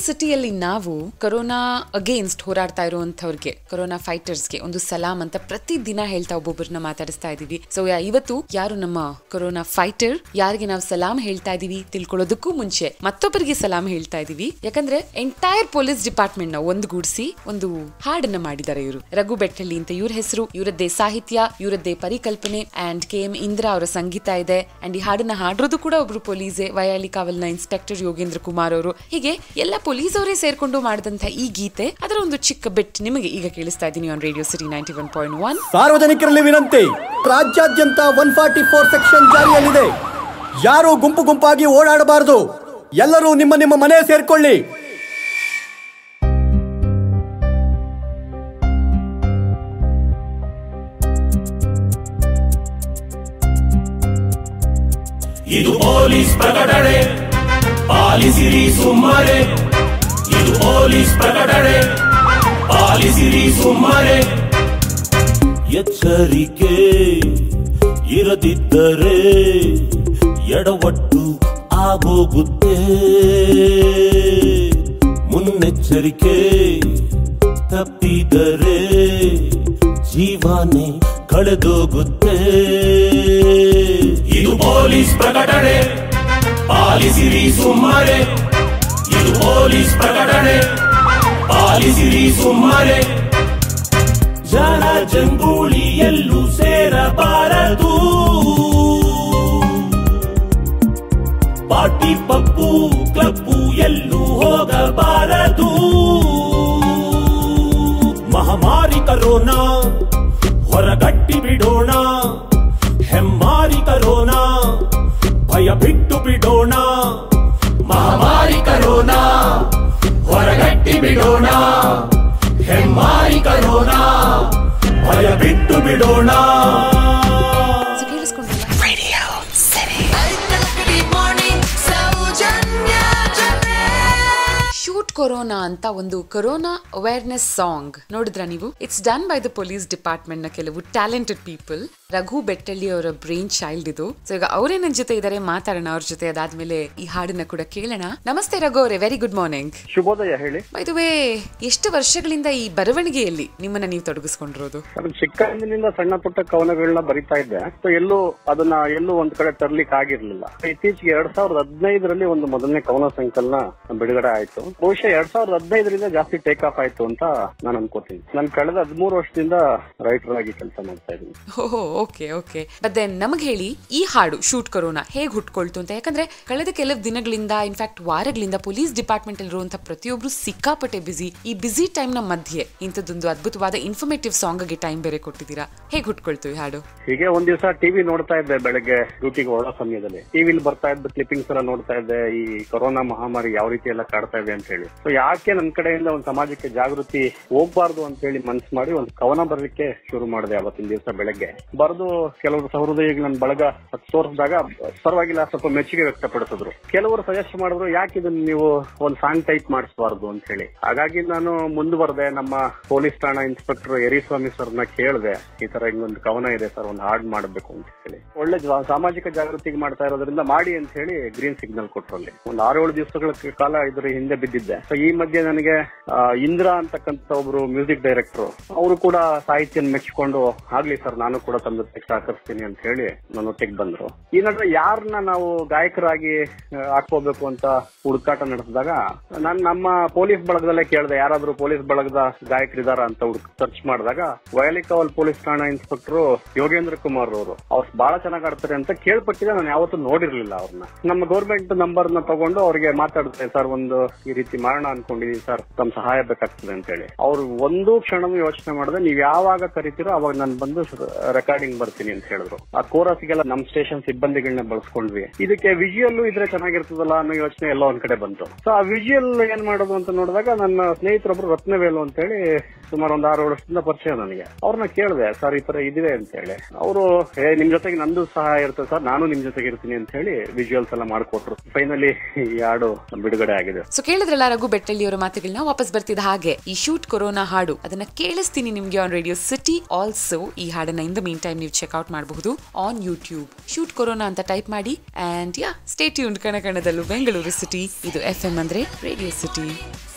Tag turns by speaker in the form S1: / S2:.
S1: ಸಿಟಿಯಲ್ಲಿ ನಾವು corona against ಹೋರಾಡ್ತಾ ಇರುವಂತವ್ರಿಗೆ ಕೊರೋನಾ ಫೈಟರ್ಸ್ಗೆ ಒಂದು ಸಲಾಂ ಅಂತ ಪ್ರತಿ ದಿನ ಹೇಳ್ತಾ ಒಬ್ಬೊಬ್ಬರನ್ನ ಮಾತಾಡಿಸ್ತಾ ಇದೀವಿ ಸೊ ಇವತ್ತು ಯಾರು ನಮ್ಮ ಕೊರೋನಾ ಫೈಟರ್ ಯಾರಿಗೆ ನಾವು ಸಲಾಂ ಹೇಳ್ತಾ ಇದೀವಿ ತಿಳ್ಕೊಳ್ಳೋದಕ್ಕೂ ಮುಂಚೆ ಮತ್ತೊಬ್ಬರಿಗೆ ಸಲಾಂ ಹೇಳ್ತಾ ಇದೀವಿ ಯಾಕಂದ್ರೆ ಎಂಟೈರ್ ಪೊಲೀಸ್ ಡಿಪಾರ್ಟ್ಮೆಂಟ್ ನ ಒಂದುಗೂಡಿಸಿ ಒಂದು ಹಾಡನ್ನ ಮಾಡಿದ್ದಾರೆ ಇವರು ರಘು ಬೆಟ್ಟಳ್ಳಿ ಅಂತ ಇವ್ರ ಹೆಸರು ಇವರದ್ದೇ ಸಾಹಿತ್ಯ ಇವರದ್ದೇ ಪರಿಕಲ್ಪನೆ ಅಂಡ್ ಕೆ ಎಂ ಇಂದ್ರ ಅವರ ಸಂಗೀತ ಇದೆ ಅಂಡ್ ಈ ಹಾಡನ್ನ ಹಾಡಿರೋದು ಕೂಡ ಒಬ್ರು ಪೊಲೀಸೆ ವಯಾಲಿ ಕಾವಲ್ನ ಇನ್ಸ್ಪೆಕ್ಟರ್ ಯೋಗೇಂದ್ರ ಕುಮಾರ್ ಅವರು ಹೀಗೆ ಎಲ್ಲ ಪೊಲೀಸ್ ಅವರೇ ಸೇರ್ಕೊಂಡು ಮಾಡಿದಂತ ಈ ಗೀತೆ ಅದರ ಒಂದು ಚಿಕ್ಕ ಬೆಟ್ ನಿಮಗೆ ಈಗ ಕೇಳಿಸ್ತಾ ಇದ್ದೀನಿ on radio city ninety one point one
S2: ಸಾರ್ವಜನಿಕರಲ್ಲಿ ವಿನಂತಿ ರಾಜ್ಯಾದ್ಯಂತ ಒನ್ ಫಾರ್ಟಿ ಫೋರ್ ಸೆಕ್ಷನ್ ಜಾರಿಯಲ್ಲಿದೆ ಯಾರು ಗುಂಪು ಗುಂಪಾಗಿ ಓಡಾಡಬಾರದು ಎಲ್ಲರೂ ನಿಮ್ಮ ನಿಮ್ಮ ಮನೆ ಸೇರ್ಕೊಳ್ಳಿ
S3: ಇದು ಪೊಲೀಸ್ ಪ್ರಕಟಣೆ ಪಾಲಿಸಿರಿ ಸುಮ್ಮನೆ ಇದು ಪೊಲೀಸ್ ಪ್ರಕಟಣೆ ಪಾಲಿಸಿರಿ ಸುಮ್ಮನೆ ಎಚ್ಚರಿಕೆ ಇರದಿದ್ದರೆ ಎಡವಟ್ಟು ಆಗೋಗುತ್ತೆ ಮುನ್ನೆಚ್ಚರಿಕೆ ತಪ್ಪಿದರೆ ಜೀವನೇ ಕಳೆದೋಗುತ್ತೆ ಇದು ಪೊಲೀಸ್ ಪ್ರಕಟಣೆ ಪಾಲಿಸಿರಿ ಸುಮ್ಮನೆ ಇದು ಪೊಲೀಸ್ ಪ್ರಕಟಣೆ ಪಾಲಿಸಿರಿ ಸುಮ್ಮನೆ ಜನ ಜಂಗೂಳಿ ಎಲ್ಲೂ ಸೇರಬಾರದು ಪಾರ್ಟಿ ಪಪ್ಪು ಕ್ಲಬ್ಬು ಎಲ್ಲೂ ಹೋಗಬಾರದು ಮಹಾಮಾರಿ ಕರೋನಾ ಹೊರಗಟ್ಟಿ ಬಿಡೋಣ ಹೆಮ್ಮಾರಿ ಕರೋನಾ ಭಯ ಬಿಟ್ಟು ಬಿಡೋಣ ಮಹಾಮಾರಿ ಕರೋನಾ ಹೊರಗಟ್ಟಿ ಬಿಡೋಣ ಹೆಮ್ಮಾರಿ ಕರೋನಾ ಭಯ ಬಿಟ್ಟು ಬಿಡೋಣ
S1: ಸೊ ಕೇಳಿಸ್ಕೊಂಡ್ರಲ್ಲ ಶೂಟ್ ಕೊರೋನಾ ಅಂತ ಒಂದು ಕೊರೋನಾ ಅವೇರ್ನೆಸ್ ಸಾಂಗ್ ನೋಡಿದ್ರ ನೀವು it's done by the police department ನ ಕೆಲವು ಟ್ಯಾಲೆಂಟೆಡ್ ಪೀಪಲ್ ರಘು ಬೆಟ್ಟಳ್ಳಿ ಅವರ ಬ್ರೈನ್ ಚೈಲ್ಡ್ ಇದು ಸೊ ಈಗ ಅವರೇ ನನ್ನ ಜೊತೆ ಇದ್ದಾರೆ ಮಾತಾಡೋಣ ಅವ್ರ ಜೊತೆ ಅದಾದ್ಮೇಲೆ ಈ ಹಾಡನ್ನ ಕೂಡ ಕೇಳೋಣ ನಮಸ್ತೆ ರಘು ಅವರೇ ವೆರಿ ಗುಡ್ ಮಾರ್ನಿಂಗ್
S4: ಶುಭೋದಯ ಹೇಳಿ
S1: ಬೈದುವೆ ಎಷ್ಟು ವರ್ಷಗಳಿಂದ ಈ ಬರವಣಿಗೆಯಲ್ಲಿ ನಿಮ್ಮನ್ನ ನೀವು ತೊಡಗಿಸ್ಕೊಂಡಿರೋದು
S4: ನಾನು ಚಿಕ್ಕಂದಿನಿಂದ ಸಣ್ಣ ಪುಟ್ಟ ಕವನಗಳನ್ನ ಬರಿತಾ ಇದ್ದೆ ಸೊ ಎಲ್ಲೂ ಅದನ್ನ ಎಲ್ಲೂ ಒಂದ್ ಕಡೆ ತರ್ಲಿಕ್ಕೆ ಆಗಿರ್ಲಿಲ್ಲ ಇತ್ತೀಚೆಗೆ ಎರಡ್ ಸಾವಿರದ ಹದಿನೈದರಲ್ಲಿ ಒಂದು ಮೊದಲನೇ ಕವನ ಸಂಕಲನ ಬಿಡುಗಡೆ ಆಯ್ತು ಬಹುಶಃ ಎರಡ್ ಸಾವಿರದ ಹದಿನೈದರಿಂದ ಜಾಸ್ತಿ ಟೇಕ್ ಆಫ್ ಆಯ್ತು ಅಂತ ನಾನು ಅನ್ಕೋತೀನಿ ನಾನು ಕಳೆದ ಹದಿಮೂರು ವರ್ಷದಿಂದ ರೈಟರ್ ಆಗಿ ಕೆಲಸ ಮಾಡ್ತಾ ಇದ್ದೀನಿ
S1: ಓಹೋ ಓಕೆ ಓಕೆ ಮತ್ತೆ ನಮಗೆ ಹೇಳಿ ಈ ಹಾಡು ಶೂಟ್ ಕೊರೋನಾ ಹೇಗೆ ಹುಟ್ಕೊಳ್ತು ಅಂತ ಯಾಕಂದ್ರೆ ಕಳೆದ ಕೆಲವು ದಿನಗಳಿಂದ ಇನ್ಫ್ಯಾಕ್ಟ್ ವಾರಗಳಿಂದ ಪೊಲೀಸ್ ಡಿಪಾರ್ಟ್ಮೆಂಟ್ ಇರುವಂತಹ ಪ್ರತಿಯೊಬ್ರು ಸಿಕ್ಕಾಪಟ್ಟೆ ಬಿಸಿ ಈ ಬಿಸಿ ಟೈಮ್ ನ ಮಧ್ಯೆ ಇಂಥದ್ದೊಂದು ಅದ್ಭುತವಾದ ಇನ್ಫಾರ್ಮೇಟಿವ್ ಸಾಂಗ್ ಗೆ ಟೈಮ್ ಬೇರೆ ಕೊಟ್ಟಿದ್ದೀರಾ ಹೇಗೆ ಹುಟ್ಕೊಳ್ತು ಈ ಹಾಡು
S4: ಹೀಗೆ ಒಂದ್ ದಿವಸ ಟಿವಿ ನೋಡ್ತಾ ಇದ್ದೆ ಬೆಳಗ್ಗೆ ಡ್ಯೂಟಿಗೆ ಹೊರಡೋ ಸಮಯದಲ್ಲಿ ಟಿವಿಲಿ ಬರ್ತಾ ಇದ್ದ ಕ್ಲಿಪ್ಪಿಂಗ್ಸ್ ಎಲ್ಲ ನೋಡ್ತಾ ಇದ್ದೆ ಈ ಕೊರೋನಾ ಮಹಾಮಾರಿ ಯಾವ ರೀತಿ ಎಲ್ಲ ಕಾಡ್ತಾ ಇದೆ ಅಂತ ಹೇಳಿ ಸೊ ಯಾಕೆ ನನ್ ಕಡೆಯಿಂದ ಒಂದು ಸಮಾಜಕ್ಕೆ ಜಾಗೃತಿ ಹೋಗ್ಬಾರ್ದು ಅಂತ ಹೇಳಿ ಮನ್ಸ್ ಮಾಡಿ ಒಂದು ಕವನ ಬರಲಿಕ್ಕೆ ಶುರು ಮಾಡಿದೆ ಅವತ್ತಿನ ದಿವಸ ಬೆಳಗ್ಗೆ ಬರೆದು ಕೆಲವರು ಸಹೃದಯಿಗೆ ನನ್ನ ಬಳಗ ಅದ್ ತೋರಿಸಿದಾಗ ಪರವಾಗಿಲ್ಲ ಸ್ವಲ್ಪ ಮೆಚ್ಚುಗೆ ವ್ಯಕ್ತಪಡಿಸಿದ್ರು ಕೆಲವರು ಸಜೆಸ್ಟ್ ಮಾಡಿದ್ರು ಯಾಕೆ ಇದನ್ನ ನೀವು ಒಂದು ಸಾಂಗ್ ಟೈಪ್ ಮಾಡಿಸಬಾರ್ದು ಅಂತ ಹೇಳಿ ಹಾಗಾಗಿ ನಾನು ಮುಂದುವರೆದೆ ನಮ್ಮ ಪೊಲೀಸ್ ಠಾಣಾ ಇನ್ಸ್ಪೆಕ್ಟರ್ ಯರಿಸ್ವಾಮಿ ಸರ್ನ ಕೇಳಿದೆ ಈ ತರ ಹಿಂಗೊಂದು ಕವನ ಇದೆ ಸರ್ ಒಂದು ಹಾಡ್ ಮಾಡಬೇಕು ಅಂತ ಹೇಳಿ ಒಳ್ಳೆ ಜಾ- ಸಾಮಾಜಿಕ ಜಾಗೃತಿಗೆ ಮಾಡ್ತಾ ಇರೋದ್ರಿಂದ ಮಾಡಿ ಅಂತ ಹೇಳಿ ಗ್ರೀನ್ ಸಿಗ್ನಲ್ ಕೊಟ್ರು ಅಲ್ಲಿ ಒಂದು ಆರೇಳು ದಿವಸಗಳ ಕಾಲ ಇದ್ರ ಹಿಂದೆ ಬಿದ್ದಿದ್ದೆ ಸೊ ಈ ಮಧ್ಯೆ ನನಗೆ ಆ, ಇಂದ್ರ ಅಂತಕ್ಕಂಥ ಒಬ್ರು ಮ್ಯೂಸಿಕ್ ಡೈರೆಕ್ಟರ್ ಅವರು ಕೂಡ ಸಾಹಿತ್ಯ ಮೆಚ್ಚಿಕೊಂಡು ಆಗ್ಲಿ ಸರ್ ನಾನು ಕೂಡ ತಮ್ಮ ಜೊತೆ ಸಹಕರಿಸ್ತೀನಿ ಅಂತ ಹೇಳಿ ನನ್ನ ಒಟ್ಟಿಗೆ ಬಂದ್ರು ಈ ನಡುವೆ ಯಾರನ್ನ ನಾವು ಗಾಯಕರಾಗಿ ಆ, ಹಾಕೋಬೇಕು ಅಂತ ಹುಡುಕಾಟ ನಡೆಸಿದಾಗ ನಾನು ನಮ್ಮ ಪೊಲೀಸ್ ಬಳಗದಲ್ಲೇ ಕೇಳಿದೆ ಯಾರಾದ್ರೂ ಪೊಲೀಸ್ ಬಳಗದ ಗಾಯಕರಿದಾರ ಅಂತ ಹುಡುಕ್ ಸರ್ಚ್ ಮಾಡಿದಾಗ ವಯಲಿಕಾವಲ್ ಪೊಲೀಸ್ ಠಾಣಾ ಇನ್ಸ್ಪೆಕ್ಟರ್ ಯೋಗೇಂದ್ರ ಕುಮಾರ್ ಅವರು ಅವ್ರು ಬಹಳ ಚೆನ್ನಾಗ್ ಆಡ್ತಾರೆ ಅಂತ ಕೇಳ್ಪಟ್ಟಿದೆ ನಾನು ಯಾವತ್ತೂ ನೋಡಿರ್ಲಿಲ್ಲ ಅವ್ರನ್ನ ನಮ್ಮ ಗೌರ್ಮೆಂಟ್ ನಂಬರ್ ನ ತಗೊಂಡು ಅವ್ರಿಗೆ ಮಾತಾಡುತ್ತೆ ಸರ್ ಒಂದು ಈ ರೀತಿ ಮಾಡೋಣ ಅನ್ಕೊಂಡಿದೀನಿ ಸರ್ ತಮ್ಮ ಸಹಾಯ ಬೇಕಾಗ್ತದೆ ಅಂತ ಹೇಳಿ ಅವ್ರು ಒಂದು ಕ್ಷಣವೂ ಯೋಚನೆ ಮಾಡಿದ್ರೆ ನೀವ್ ಯಾವಾಗ ಕರಿತೀರೋ ಅವಾಗ ನಾನು ಬಂದು ರೆಕಾರ್ಡಿಂಗ್ ಬರ್ತೀನಿ ಅಂತ ಹೇಳಿದ್ರು ಆ ಕೋರಸ್ಗೆಲ್ಲ ನಮ್ ಸ್ಟೇಷನ್ ಸಿಬ್ಬಂದಿಗಳನ್ನ ಬಳಸ್ಕೊಂಡ್ವಿ ಇದಕ್ಕೆ ವಿಜುವಲ್ ಇದ್ರೆ ಚೆನ್ನಾಗಿರ್ತದಲ್ಲ ಅನ್ನೋ ಯೋಚನೆ ಎಲ್ಲ ಒಂದ್ ಕಡೆ ಬಂತು ಸೊ ಆ ವಿಜುವಲ್ ಏನ್ ಮಾಡೋದು ಅಂತ ನೋಡಿದಾಗ ನನ್ನ ಸ್ನೇಹಿತರೊಬ್ರು ರತ್ನವೇಲು ಅಂತ ಹೇಳಿ ಸುಮಾರು ಒಂದು ಆರು ವರ್ಷದಿಂದ ಪರಿಚಯ ನನಗೆ ಅವ್ರನ್ನ ಕೇಳಿದೆ ಸರ್ ಈ ತರ ಇದಿದೆ ಅಂತ ಹೇಳಿ ಅವರು ಏ ನಿಮ್ ಜೊತೆಗೆ ನಂದು ನಿಮ್ದು ಸಹಾಯ ಇರ್ತದೆ ಸರ್ ನಾನು ನಿಮ್ ಜೊತೆಗೆ ಇರ್ತೀನಿ ಅಂತ ಹೇಳಿ ವಿಜುವಲ್ಸ್ ಎಲ್ಲ ಮಾಡ್ಕೊಟ್ರು ಫೈನಲಿ ಈ ಹಾಡು ಬಿಡುಗಡೆ ಆಗಿದೆ
S1: ಸೊ ಕೇಳಿದ್ರಲ್ಲ ರಘು ಬೆಟ್ಟಳ್ಳಿ ಅವರ ಮಾತುಗಳನ್ನ ವಾಪಸ್ ಬರ್ತಿದ್ದ ಹಾಗೆ ಈ ಶೂಟ್ ಕೊರೋನಾ ಹಾಡು ಅದನ್ನ ಕೇಳಿಸ್ತೀನಿ ನಿಮ್ಗೆ ಆನ್ ರೇಡಿಯೋ ಸಿಟಿ ಆಲ್ಸೋ ಈ ಹಾಡನ್ನ ಇನ್ ದ ಮೀನ್ ಟೈಮ್ ನೀವು ಚೆಕ್ಔಟ್ ಮಾಡಬಹುದು ಆನ್ ಯೂಟ್ಯೂಬ್ ಶೂಟ್ ಕೊರೋನಾ ಅಂತ ಟೈಪ್ ಮಾಡಿ ಅಂಡ್ ಯಾ ಸ್ಟೇ ಟ್ಯೂನ್ ಕಣ ಕಣದಲ್ಲೂ ಬೆಂಗಳೂರು ಸಿಟಿ ಇದು ಎಫ್ ಎಂ ಅಂದ್ರೆ ರೇಡಿಯೋ ಸಿಟಿ